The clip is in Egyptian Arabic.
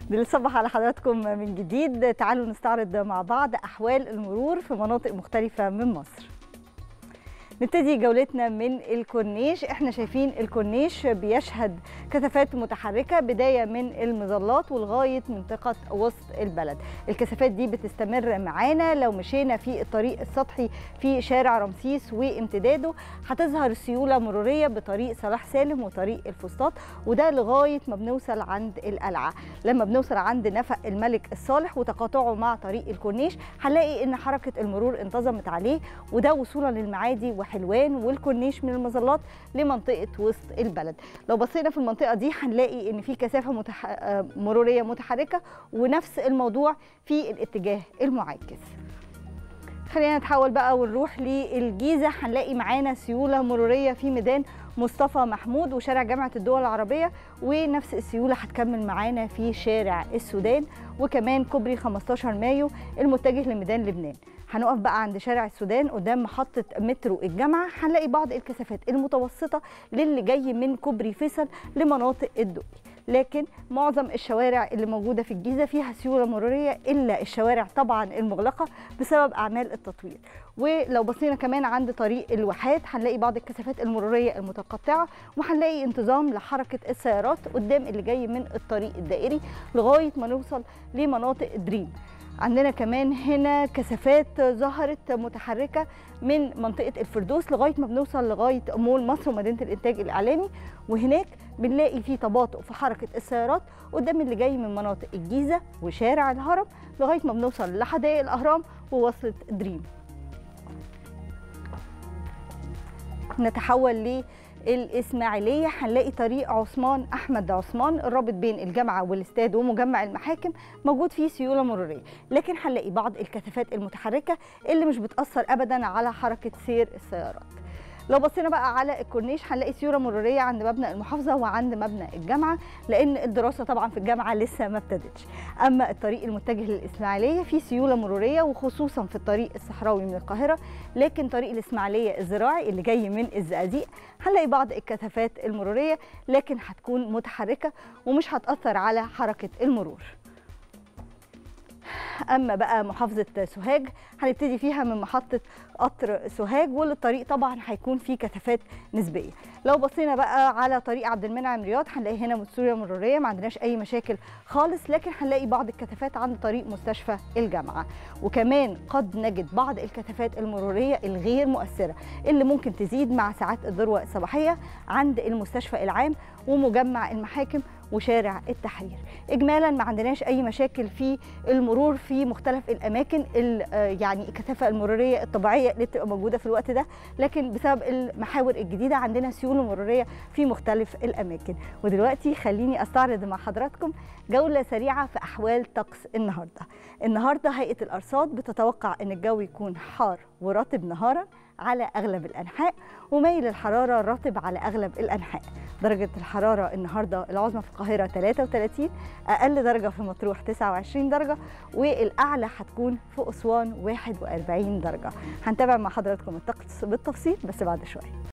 بنصبح على حضراتكم من جديد تعالوا نستعرض مع بعض أحوال المرور في مناطق مختلفة من مصر نبتدي جولتنا من الكورنيش احنا شايفين الكورنيش بيشهد كثافات متحركة بداية من المظلات ولغاية منطقة وسط البلد الكثافات دي بتستمر معانا لو مشينا في الطريق السطحي في شارع رمسيس وامتداده هتظهر سيولة مرورية بطريق صلاح سالم وطريق الفسطاط وده لغاية ما بنوصل عند القلعة لما بنوصل عند نفق الملك الصالح وتقاطعه مع طريق الكورنيش هنلاقي ان حركة المرور انتظمت عليه وده وصولا للمعادي وحلوان والكورنيش من المظلات لمنطقه وسط البلد لو بصينا في المنطقه دي هنلاقي ان في كثافه متح... مروريه متحركه ونفس الموضوع في الاتجاه المعاكس خلينا نتحول بقى ونروح للجيزه هنلاقي معانا سيوله مروريه في ميدان مصطفى محمود وشارع جامعه الدول العربيه ونفس السيوله هتكمل معانا في شارع السودان وكمان كوبري 15 مايو المتجه لميدان لبنان هنقف بقى عند شارع السودان قدام محطة مترو الجامعة هنلاقي بعض الكثافات المتوسطة للي جاي من كوبري فيصل لمناطق الدقي لكن معظم الشوارع اللي موجودة في الجيزة فيها سيولة مرورية إلا الشوارع طبعا المغلقة بسبب أعمال التطوير ولو بصينا كمان عند طريق الواحات هنلاقي بعض الكثافات المرورية المتقطعة وهنلاقي انتظام لحركة السيارات قدام اللي جاي من الطريق الدائري لغاية ما نوصل لمناطق دريم عندنا كمان هنا كثافات ظهرت متحركه من منطقه الفردوس لغايه ما بنوصل لغايه مول مصر ومدينه الانتاج الاعلامي وهناك بنلاقي في تباطؤ في حركه السيارات قدام اللي جاي من مناطق الجيزه وشارع الهرم لغايه ما بنوصل لحدائق الاهرام ووصلة دريم نتحول ل الإسماعيلية هنلاقي طريق عثمان أحمد عثمان الرابط بين الجامعة والاستاد ومجمع المحاكم موجود فيه سيولة مرورية لكن هنلاقي بعض الكثافات المتحركة اللي مش بتأثر أبدا على حركة سير السيارات لو بصينا بقى على الكورنيش هنلاقي سيوله مروريه عند مبنى المحافظه وعند مبنى الجامعه لان الدراسه طبعا في الجامعه لسه ما ابتدتش اما الطريق المتجه للاسماعيليه فيه سيوله مروريه وخصوصا في الطريق الصحراوي من القاهره لكن طريق الاسماعيليه الزراعي اللي جاي من الزقازيق هنلاقي بعض الكثافات المروريه لكن هتكون متحركه ومش هتاثر على حركه المرور اما بقى محافظه سوهاج هنبتدي فيها من محطه قطر سوهاج والطريق طبعا هيكون فيه كثافات نسبيه لو بصينا بقى على طريق عبد المنعم رياض هنلاقي هنا مسؤوليه مروريه ما عندناش اي مشاكل خالص لكن هنلاقي بعض الكثافات عند طريق مستشفى الجامعه وكمان قد نجد بعض الكثافات المروريه الغير مؤثره اللي ممكن تزيد مع ساعات الذروه الصباحيه عند المستشفى العام ومجمع المحاكم وشارع التحرير اجمالا ما عندناش اي مشاكل في المرور في مختلف الاماكن يعني الكثافه المروريه الطبيعيه اللي بتبقى موجوده في الوقت ده لكن بسبب المحاور الجديده عندنا سيوله مروريه في مختلف الاماكن ودلوقتي خليني استعرض مع حضراتكم جوله سريعه في احوال طقس النهارده النهارده هيئه الارصاد بتتوقع ان الجو يكون حار ورطب نهارا على اغلب الانحاء وميل الحراره رطب على اغلب الانحاء درجه الحراره النهارده العظمى في القاهره 33 اقل درجه في مطروح 29 درجه والاعلى هتكون في اسوان 41 درجه هنتابع مع حضراتكم الطقس بالتفصيل بس بعد شويه